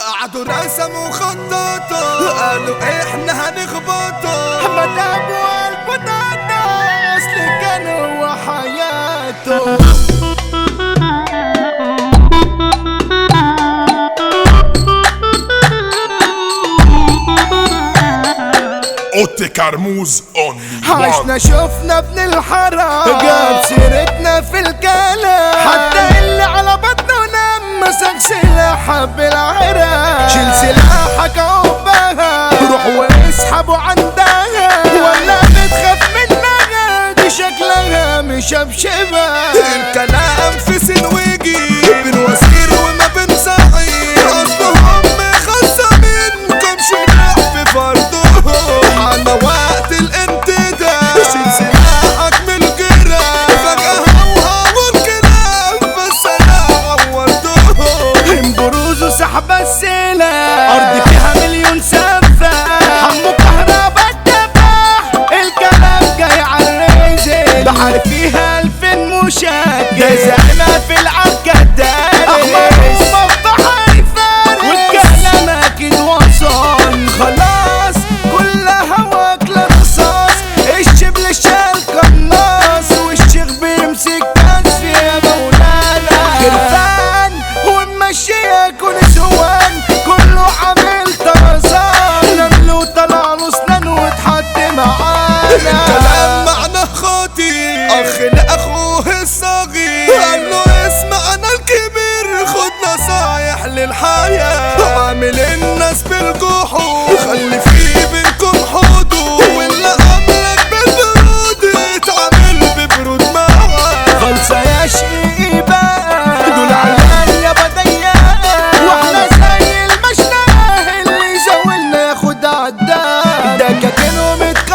قعدوا رسموا خطاطة قالوا احنا هنخبطه مدام والبطاطا اصل كان هو حياته اوتي كرموز اون عشنا شفنا ابن الحرام جاب سيرتنا في الكلام حتى اللي على بطنه نام مسك سلاحه بالعراق شيل سلاحك عقبها روح واسحبه عندها ولا بتخاف منها دي شكلها مشبشبة الكلام في سنويجي بين وزير وما بين سعيد اصلهم مخصمينكم شراح في فرضهم حان وقت الانتداب شيل سلاحك من الجراح فجأة هوهوا الكلام بس انا عورتهم بروز وسحب السلاح أرض فيها مليون سفاح حمو كهربا التفاح الكلام جاي على الريزل بحر فيها ألفين مشاكل جزعنا في العركة الداري أحمر ومفتح الفارس والكلام أكيد وصل خلاص كلها واكلة رصاص الشبل شال قناص والشيخ بيمسك كاس يا مولانا خرفان ومشيها كل سوان كله عامل طرزان نملو طلع له اسنان واتحط معانا كلام معنى خاطي اخ لاخوه الصغير قال له اسمع انا الكبير خد نصايح للحياة عامل الناس بالجحود خلي في بينكم حدود واللي عاملك بالبرود اتعامل ببرود معاه خلصة يا شقيقي بقى دول عيال يا بديا واحنا زي المشناه اللي يزولنا ياخد عداد دكاكينه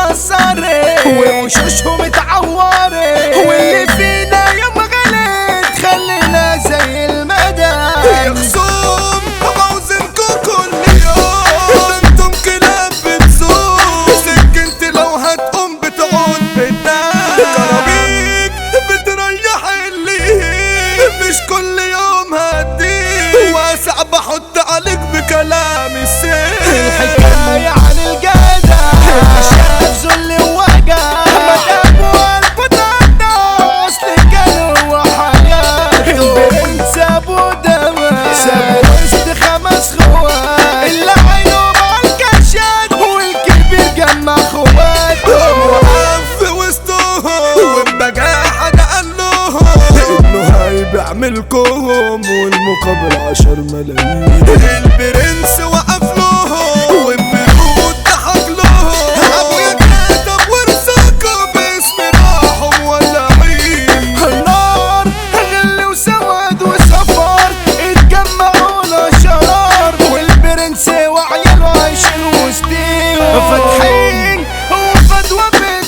متكسرة ووشوشهم اتعورة واللي فينا يوم غلط خلينا زي المدى يا خصوم عاوزينكوا كل يوم ده انتم كلاب بتزوم سكنت لو هتقوم بتعود بالناس كرابيك بتريح اللي مش كل يوم هديك واسع بحط عليك بكلام السيف الحكاية عن الجدع شاف ذل ووجع مدام والبطاطا اصل كان هو حياته البنت سابوا دمع سابوا وسط خمس خوات اللي عينه مع الكشات والكبير جمع خواته وقف في وسطهم وبجاحة قال لهم انه هيبيع ملكهم والمقابل عشر ملايين البرنس وقف لهم والبنود ضحك لهم ابويا كتب ورثكم باسم راحهم ولعين النار غل وسواد وصفار اتجمعوا له شرار والبرنس وعياله عايشين وسطيهم فاتحين وفدوى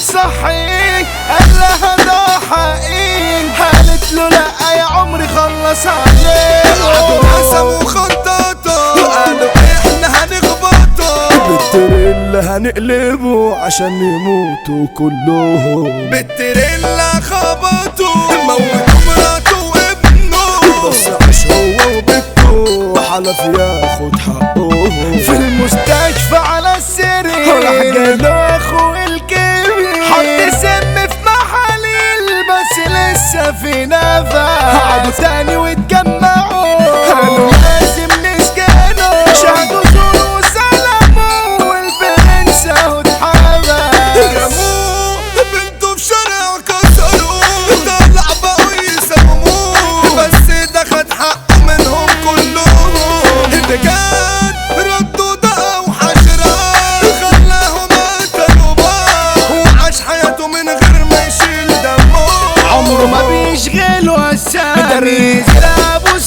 بتصحي قال لها ده حقيقي قالت له لا يا عمري خلص قعدوا عليه رسموا خطاطة قالوا احنا هنخبطه بالتريلا هنقلبه عشان يموتوا كلهم بالتريلا خبطوا موتوا مراته وابنه بس عاش هو وبنته حلف ياخد حقهم في المستشفى على السرير راح جاله اخو الكبير حط سم في محاليل بس لسه في نفس قعدوا تاني واتجمعوا قالوا لازم نسجنه شهدوا زور وسلموا والبرنس اهو اتحبس رموه بنته في شارع كسروه طلع بقوا يسموه بس ده خد حقه منهم كلهم بجد ردوا ده وحشرة خلاهم قتلوا بعض وعاش حياته من غير ما يشيل دمه عمره ما بيشغله السامي ابو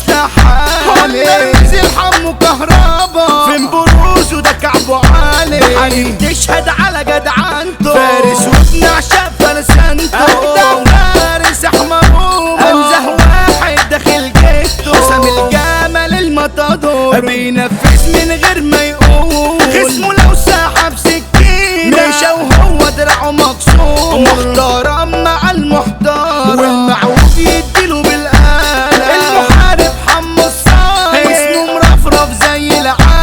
سلاحالي نزل حمو كهربا فين بروزه ده كعبه عالي حنين تشهد على جدعنته فارس وابن عشاق فلسنته أجدع فارس احمرهم انزه واحد داخل جيته سامي الجمل المطادور بينفذ من غير ما يقول خصمه لو سحب سكينة مشى وهو دراعه مكسور محترم مع المحترم والمعوج يديله بالآلة المحارب حمو الصالح اسمه مرفرف زي العالم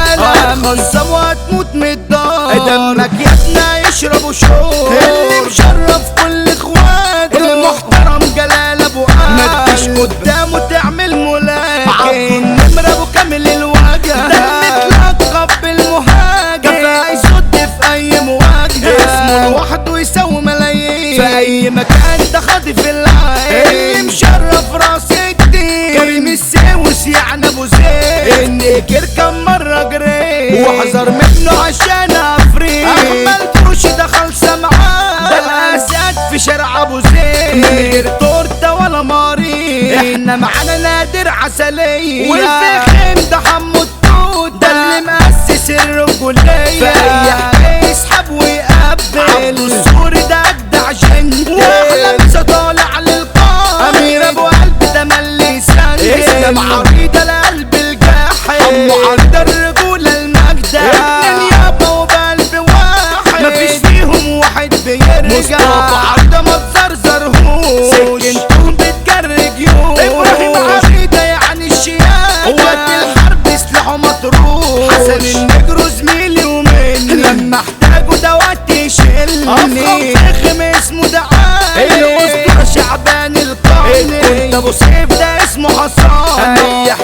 يشربوا شوق اللي مشرف كل اخوات المحترم جلال ابو ما تجيش قدامه تعمل ملاك النمرة ابو كامل الوجه ده متلقب بالمهاجم كفاءة يصد في اي مواجهة اسمه لوحده يساوي ملايين في اي مكان ده خاطف العين اللي مشرف راس الدين كريم الساوس يعني ابو زيد النكر كم مرة جريت واحذر منه عشان افريق احمد بوشي دخل سمعان ده الاسد في شارع ابو زيد من غير تورته ولا مريض احنا معانا نادر عسلية والفخم ده حمو التوت ده اللي مؤسس الرجولية في اي حاجة يسحب ويقبل عبد السوري ده اجدع جنتي واحلى مسا طالع للقاع امير ابو قلب ده ملي سند اسلام عريضة لقلب الجاحد عمو عريضة الرجولة المجدة اتنين يابا وبقلب واحد مفيش فيهم واحد بيرجع مصطفى عريضة ما تزرزرهوش سكنتهم بتجري جيوش ابراهيم عريضة يعني الشياكة وقت الحرب سلاحه مطروح حسن النجرو زميلي ومني لما احتاجه ده وقت يشيلني فخم اسمه ده عالي الاسطورة شعبان القاني كنت ابو سيف ده اسمه حصان اي